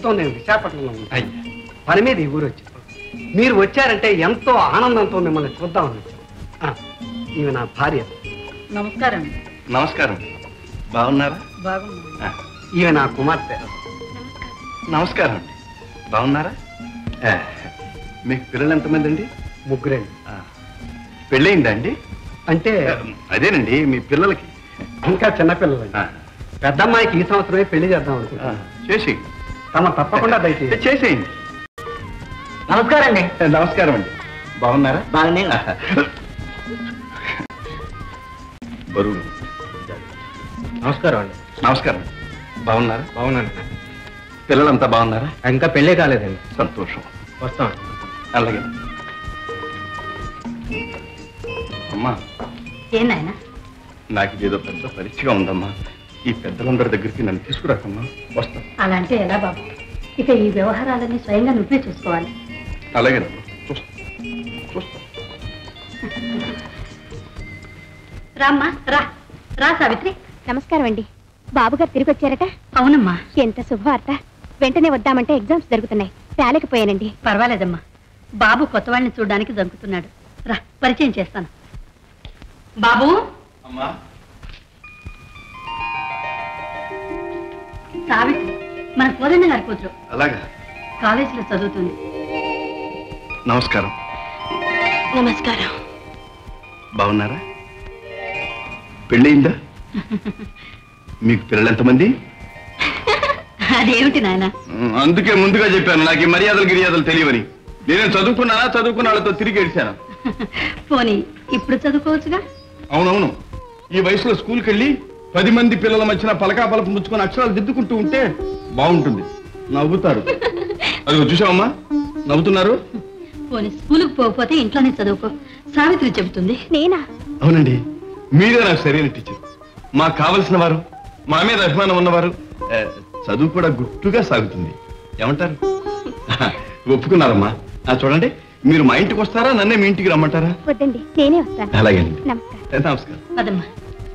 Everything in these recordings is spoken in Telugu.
ప్రస్తుతం నేను విశాఖపట్నంలో ఉంటాను పని మీద ఈ ఊరు వచ్చాను మీరు వచ్చారంటే ఎంతో ఆనందంతో మిమ్మల్ని చూద్దామని వచ్చాను ఆ, ఈమె నా భార్య నమస్కారం నమస్కారం బాగున్నారా బాగున్నా ఆ, ఈమె నా కుమార్తె నమస్కారం అండి బాగున్నారా ఆ, మీకు పిల్లలు ఎంతమంది అండి ముగ్గురండి ఆ, పెళ్ళయిందా అండి అంటే ఆ, అదేనండి మీ పిల్లలకి ఇంకా చిన్నపిల్లలండి ఆ, పెద్దమ్మాయికి ఈ సంవత్సరమే పెళ్లి చేద్దాం ఆ, అనుకుంటున్నాను చేసి తమ తప్పకుండా దయచేసి చేసేయండి నమస్కారం అండి నమస్కారం అండి బాగున్నారా బాగానే బరువు నమస్కారం అండి నమస్కారం బాగున్నారా బాగున్నాను పిల్లలంతా బాగున్నారా ఇంకా పెళ్ళే కాలేదండి సంతోషం వస్తాం అలాగే అమ్మా ఏం నాయన నాకు ఇదేదో పెద్ద పరీక్షగా ఉందమ్మా ఈ పెద్దలందరి దగ్గరికి నన్ను తీసుకురాకమ్మా వస్తా అలా అంటే ఎలా బాబు ఇక ఈ వ్యవహారాలన్నీ స్వయంగా నువ్వే చూసుకోవాలి అలాగే చూస్తా చూస్తా రామ్మా రా రా సావిత్రి నమస్కారం అండి బాబుగారు తిరిగి వచ్చారట అవునమ్మా ఎంత శుభవార్త వెంటనే వద్దామంటే ఎగ్జామ్స్ జరుగుతున్నాయి రాలేకపోయానండి పర్వాలేదమ్మా బాబు కొత్త వాళ్ళని చూడడానికి జంకుతున్నాడు రా పరిచయం చేస్తాను బాబు అమ్మా సావిత్రి మన కోదండ గారి కూతురు అలాగా కాలేజీలో చదువుతుంది నమస్కారం నమస్కారం బాగున్నారా పెళ్ళయిందా మీకు పిల్లలు ఎంతమంది అదేమిటి నాయన ఉమ్, అందుకే ముందుగా చెప్పాను నాకు ఈ మర్యాదలు గిర్యాదలు తెలియవని నేనే చదువుకున్నానా చదువుకున్న వాళ్ళతో తిరిగి ఏడిశాను పోనీ ఇప్పుడు చదువుకోవచ్చుగా అవునవును ఈ వయసులో స్కూల్కి వెళ్ళి పది మంది పిల్లల మధ్యన పలకా పలక ముచ్చుకొని అక్షరాలు దిద్దుకుంటూ ఉంటే బాగుంటుంది నవ్వుతారు అది చూసావమ్మా నవ్వుతున్నారు పోనీ స్కూలుకు పోకపోతే ఇంట్లోనే చదువుకో సావిత్రి చెబుతుంది నేనా అవునండి మీరే నాకు సరైన టీచర్ మాకు కావలసిన వారు మా మీద అభిమానం ఉన్నవారు ఏ, చదువు కూడా గుట్టుగా సాగుతుంది ఏమంటారు ఒప్పుకున్నారమ్మా ఆ, చూడండి మీరు మా ఇంటికి వస్తారా నన్నే మీ ఇంటికి రమ్మంటారా వద్దండి నేనే వస్తాను అలాగేనండి నమస్కారం నమస్కారం పదమ్మా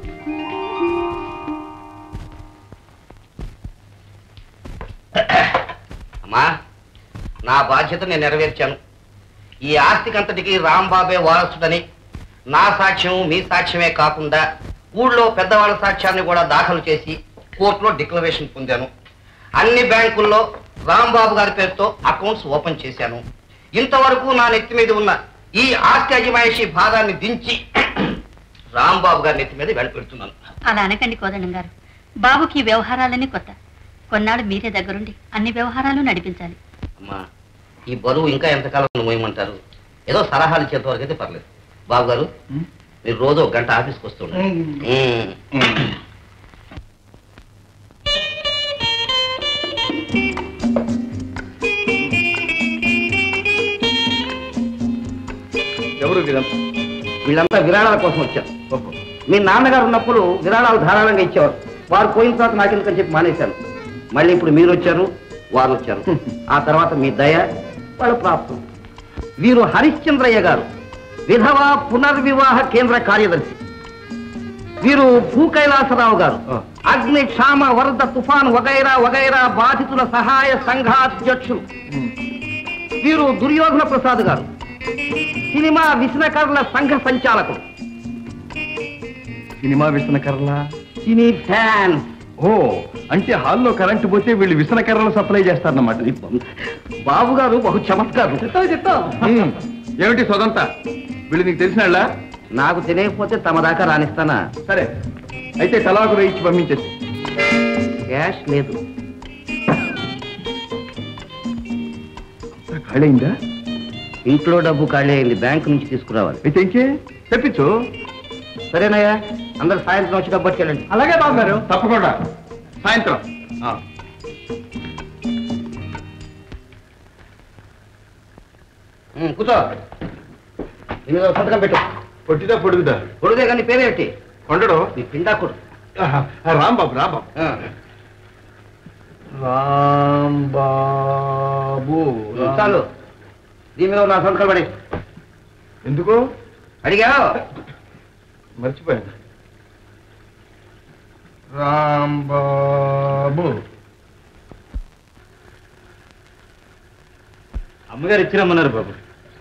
అమ్మా నా బాధ్యత నేను నెరవేర్చాను ఈ ఆస్తికంతటికి రాంబాబే వారసుడని నా సాక్ష్యం మీ సాక్ష్యమే కాకుండా ఊళ్ళో పెద్దవాళ్ళ సాక్ష్యాన్ని కూడా దాఖలు చేసి కోర్టులో డిక్లరేషన్ పొందాను అన్ని బ్యాంకుల్లో రాంబాబు గారి పేరుతో అకౌంట్స్ ఓపెన్ చేశాను ఇంతవరకు నా నెత్తి మీద ఉన్న ఈ ఆస్తి అజమాయిషి భాగాన్ని దించి రాంబాబు గారి నెత్తి మీద వెళ్ళపెడుతున్నాను అలా అనకండి కోదండం గారు బాబుకి ఈ వ్యవహారాలన్నీ కొత్త కొన్నాళ్ళు మీరే దగ్గరుండి అన్ని వ్యవహారాలు నడిపించాలి అమ్మా ఈ బరువు ఇంకా ఎంతకాలం మోయమంటారు ఏదో సలహాలు ఇచ్చేంత వరకు అయితే పర్లేదు బాబు గారు మీరు రోజు ఒక గంట ఆఫీస్కి వస్తుండండి మ్మ్. ఎవరు వీరంతా వీళ్ళంతా విరాళాల కోసం వచ్చారు మీ నాన్నగారు ఉన్నప్పుడు విరాళాలు ధారాళంగా ఇచ్చేవారు వారు పోయిన తర్వాత నాకెందుకని చెప్పి మానేశాను మళ్ళీ ఇప్పుడు మీరు వచ్చారు వారు వచ్చారు ఆ తర్వాత మీ దయ వాళ్ళ ప్రాప్తం వీరు హరిశ్చంద్రయ్య గారు విధవా పునర్వివాహ కేంద్ర కార్యదర్శి వీరు భూ కైలాసరావు గారు అగ్ని క్షామ వరద తుఫాన్ వగైరా వగైరా బాధితుల సహాయ సంఘాధ్యక్షులు వీరు దుర్యోధన ప్రసాద్ గారు సినిమా విసనకర్ల సంఘ సంచాలకుడు సినిమా విసనకర్రలా సినీ ఫ్యాన్ ఓ అంటే హాల్లో కరెంటు పోతే వీళ్ళు విసనకర్రలు సప్లై చేస్తారన్నమాట బాబు గారు బహు చమత్కారం ఉమ్, ఏమిటి సొదంతా వీళ్ళు నీకు తెలిసిన నాకు తెలియకపోతే తమ దాకా రానిస్తానా సరే అయితే తలాకు వేయించి పంపించేసి క్యాష్ లేదు ఖాళీందా ఇంట్లో డబ్బు ఖాళీ అయింది బ్యాంకు నుంచి తీసుకురావాలి అయితే ఇంకే తెప్పించు సరేనయ్యా అందరు సాయంత్రం వచ్చి డబ్బు పట్టుకెళ్ళండి అలాగే బాబు గారు తప్పకుండా సాయంత్రం ఆ. ఉమ్, కూర్చో దీని మీద ఒక సంతకం పెట్టు పొట్టిదా పొడుగుదా కొడుదే కానీ పేరేటి కొండడు నీ పిండాకుడు రాంబాబు రాంబాబు ఆ, రాంబాబు చాలు దీని మీద నా సంతకాలు పడి ఎందుకు అడిగావు మర్చిపోయాను రాంబాబు అమ్మగారు ఇచ్చిరమ్మన్నారు బాబు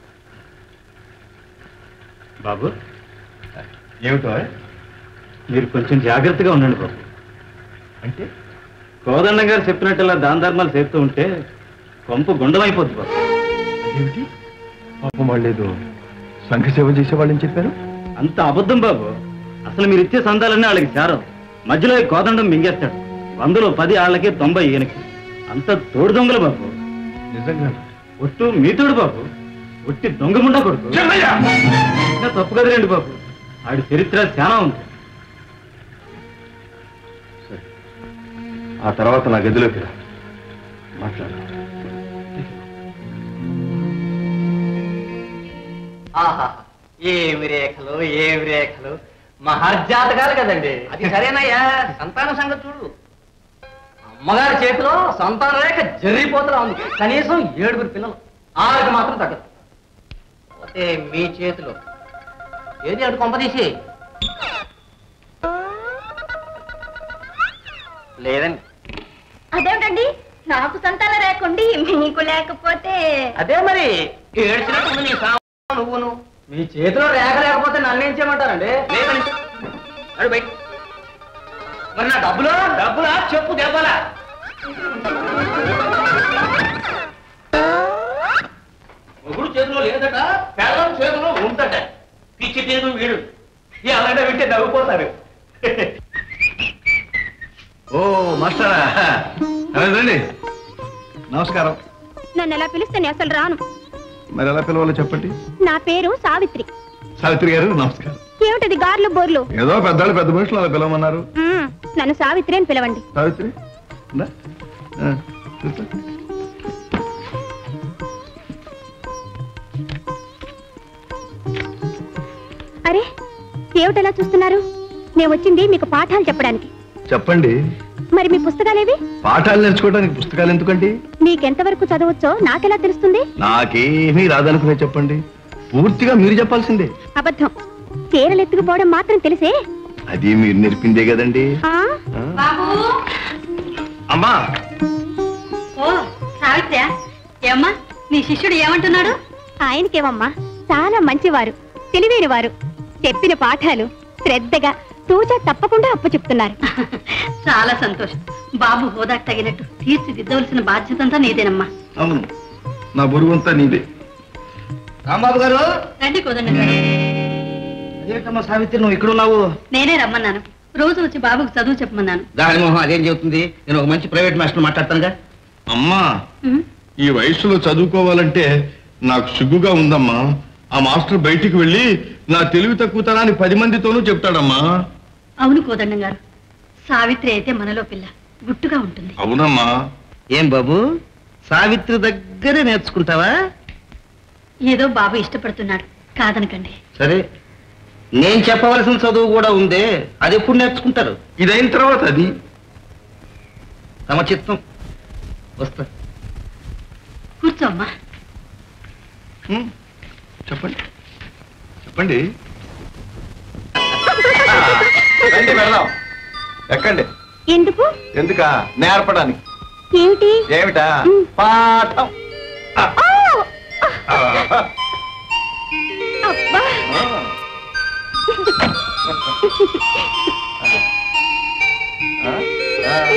బాబు ఏమిటో మీరు కొంచెం జాగ్రత్తగా ఉండండి బాబు అంటే కోదండం గారు చెప్పినట్టులా దాన ధర్మాలు చేస్తూ ఉంటే కొంప గుండమైపోద్ది బాబు అదేమిటి పాపం వాళ్ళేదో సంఘ సేవ చేసేవాళ్ళని చెప్పారు అంత అబద్ధం బాబు అసలు మీరు ఇచ్చే సందాలన్నీ వాళ్ళకి చేరవు మధ్యలో ఈ కోదండం మింగేస్తాడు వందలో పది వాళ్ళకి తొంభై ఈయనకి అంత తోడు దొంగలు బాబు నిజంగా ఒట్టు మీతోడు బాబు ఒట్టి దొంగ ముండా కొడుకు ఇంకా తప్పు కదలేండి బాబు ఆడి చరిత్ర చాలా ఉంది ఆ తర్వాత నా గదిలోకి రా మాట్లాడు ఆహా ఏమి రేఖలు ఏమి రేఖలు మహర్జాతకాలు కదండి అది సరేనయ్యా సంతాన సంగతి చూడు అమ్మగారి చేతిలో సంతాన రేఖ జరిగిపోతున్నా ఉంది కనీసం ఏడుగురు పిల్లలు ఆరుకు మాత్రం తగ్గదు పోతే మీ చేతిలో ఏది అటు కొంపదీసి లేదండి అదేమిటండి నాకు సంతాన రేకుండి మీకు లేకపోతే అదే మరి ఏడ్చినట్టు నీ సామ నువ్వును మీ చేతిలో రేఖ లేకపోతే నన్ను ఏం చేయమంటారండి లేదండి అడు బయట మరి నా డబ్బులు డబ్బులా చెప్పు దెబ్బలా మొగుడు చేతిలో లేదట పెళ్ళం చేతిలో ఉందట పిచ్చి తీరు వీడు ఎవరైనా వింటే నవ్వుపోతారు ఓ మాస్టరా రండి, రండి నమస్కారం నన్ను ఎలా పిలిస్తే నేను అసలు రాను మరి ఎలా పిలవాలో చెప్పండి నా పేరు సావిత్రి సావిత్రి గారు నమస్కారం ఏమిటది గార్లు బోర్లు ఏదో పెద్దాళ్ళు పెద్ద మనుషులు అలా పిలవమన్నారు మ్మ్, నన్ను సావిత్రి అని పిలవండి సావిత్రి ఇందా. ఆ, కూర్చో. అరే ఏమిటలా చూస్తున్నారు నేను వచ్చింది మీకు పాఠాలు చెప్పడానికి చెప్పండి మరి మీ పుస్తకాలేవి పాఠాలు నేర్చుకోవడానికి పుస్తకాలు ఎందుకండి మీకెంతవరకు చదవచ్చో నాకెలా తెలుస్తుంది నాకేమీ రాదనుకునే చెప్పండి పూర్తిగా మీరు చెప్పాల్సిందే అబద్ధం చీరలు ఎత్తుకుపోవడం మాత్రం తెలిసే అది మీరు నేర్పిందే కదండి ఆ? ఆ? బాబు అమ్మా ఓ సావిత్ర్య ఏమ్మా నీ శిష్యుడు ఏమంటున్నాడు ఆయనకేమమ్మా చాలా మంచివారు తెలివైన వారు చెప్పిన పాఠాలు శ్రద్ధగా తూచా తప్పకుండా అప్పు చెప్తున్నారు చాలా సంతోషం బాబు హోదాకు తగినట్టు తీర్చిదిద్దవలసిన బాధ్యత అంతా నీదేనమ్మా అవును నా బరువంతా నీదే రాంబాబు గారు రండి కుదండి గారు అదేంటమ్మా సావిత్రి నువ్వు ఇక్కడ ఉన్నావు నేనే రమ్మన్నాను రోజు వచ్చి బాబుకు చదువు చెప్పమన్నాను దాని మొహం అదేం చెబుతుంది నేను ఒక మంచి ప్రైవేట్ మాస్టర్ మాట్లాడతానుగా అమ్మా ఉమ్, ఈ వయసులో చదువుకోవాలంటే నాకు సిగ్గుగా ఉందమ్మా ఆ మాస్టర్ బయటికి వెళ్ళి నా తెలివి తక్కువతనాన్ని పది మందితోనూ చెప్తాడమ్మా అవును కోదండం గారు సావిత్రి అయితే మనలో పిల్ల గుట్టుగా ఉంటుంది అవునమ్మా ఏం బాబు సావిత్రి దగ్గరే నేర్చుకుంటావా ఏదో బాబు ఇష్టపడుతున్నాడు కాదనకండి సరే నేను చెప్పవలసిన చదువు కూడా ఉందే అది ఎప్పుడు నేర్చుకుంటారు ఇదైన తర్వాత అది తమ చిత్తం వస్తా కూర్చో అమ్మా హ్మ్. చెప్పండి చెప్పండి రండి వెళ్దాం ఎక్కండి ఎందుకు ఎందుక నేర్పడానికి ఏమిటి ఏమిటా మ్. పాఠం ఆ! ఆ. అబ్బా ఆ. ఆ. ఆ.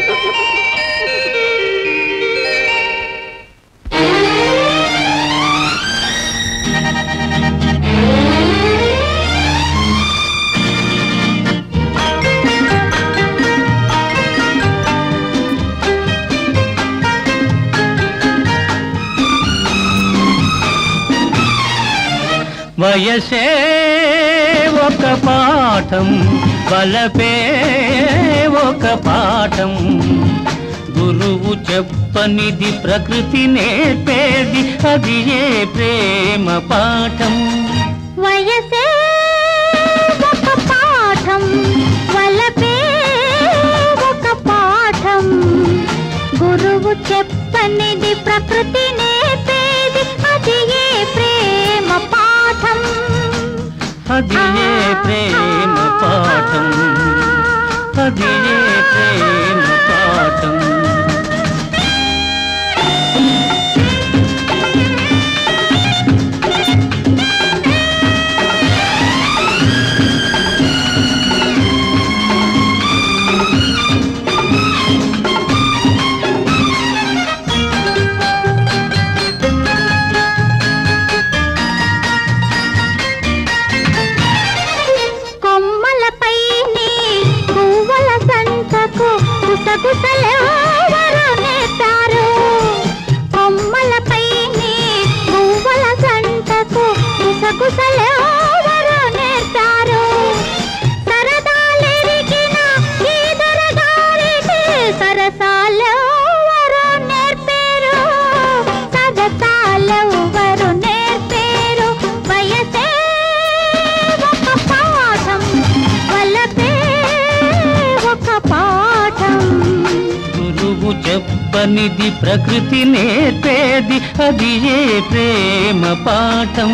వయసే ఒక పాఠం వలపే ఒక పాఠం గురువు చెప్పనిది ప్రకృతి నేర్పేది అది ఏ ప్రేమ పాఠం వయసే ఒక పాఠం వలపే ఒక పాఠం గురువు చెప్పనిది ప్రకృతి నేర్పేది అది ఏ ప్రేమ పాఠం అది ఏ ప్రేమ పాఠం అది ఏ ప్రేమ పాఠం కమ్మనిది ప్రకృతి నేర్పేది అది ఏ ప్రేమ పాఠం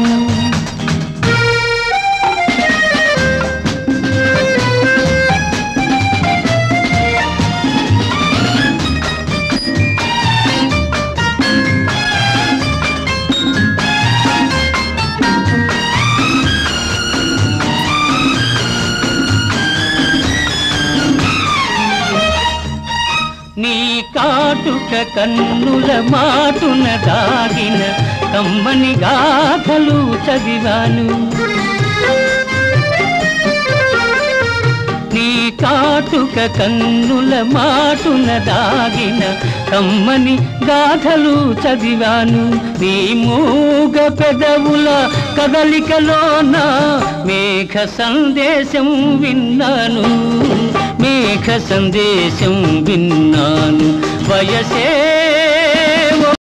నీ కాటుక కన్నుల మాటున దాగిన కమ్మని గాథలు చదివాను నీ కాటుక కన్నుల మాటున దాగిన కమ్మని గాథలు చదివాను నీ మూగ పెదవుల కదలికలోన మేఘ సందేశం విన్నాను మేఘ సందేశం విన్నాను వయసే